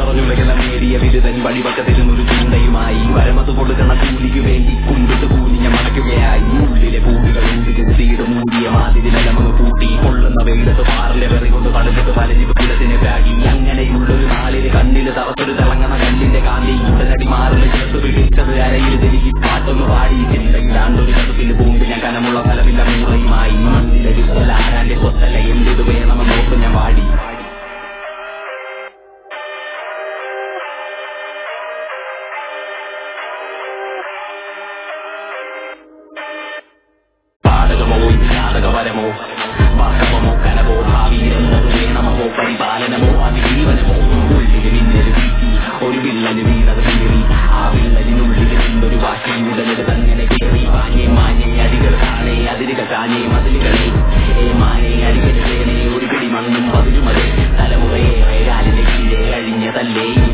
പറഞ്ഞുലകല നേടിയ ബിരുദൻ വഴിപക്കത്തിരുന്നൊരു ചിന്തയുമായി വരമത് കൊടുക്കണ കൂലിക്ക് വേണ്ടി കുണ്ടിട്ട് കൂലിഞ്ഞ മടക്കുകയായി ഉള്ളിലെ പൂടുകൾ ഊതി കുത്തിയിട്ട് മൂടിയ മാതിരി നിലമങ്ങ് കൂട്ടി കൊള്ളുന്ന വെയിലത്ത് പാറിലെ വെറി കൊണ്ട് കടുത്തിട്ട് പലഞ്ഞു കുലത്തിനെ പാകി അങ്ങനെയുള്ളൊരു നാളില് കണ്ണില് തറത്തൊരു തിളങ്ങണ കല്ലിന്റെ കാന്തി ഉടനടി മാറില് ചേർത്ത് പിടിച്ചത് അരയിൽ തിരികെ പാട്ടൊന്ന് പാടി ചിന്തയിലാണ്ടൊരു കടുപ്പിൽ പൂണ്ട് ഞാൻ കനമുള്ള ഫലമില്ല മൂളയുമായി മണ്ണിലെ വിത്തല ആരാന്റെ കൊത്തല്ല എന്തിത് വേണമെന്ന് ഓർത്ത് ഞാൻ പാടി പാതകമോ ജാതകപരമോ വാസ്തവമോ കനവോ ഭാവിയിലെന്നത് വേണമോ പരിപാലനമോ അതിജീവനമോ ഉള്ളില് മിന്നല് വീട്ടി ഒരു വില്ലന് വീണത് കീറി ആ വില്ലലിനുള്ളിൽ നിന്നൊരു വാശി ഉടനത് തന്നെ കയറി മാഞ്ഞേ മാഞ്ഞേ അടികൾ കാണേ അതിരുകൾ താനേ മതിലുകളെ ഏ മാനേ അടികൾ വേണേ ഒരു പിടി മണ്ണും പതിരുമതേ തലമുറയേറെ കാലിന്റെ കീഴേ അഴിഞ്ഞ തല്ലേ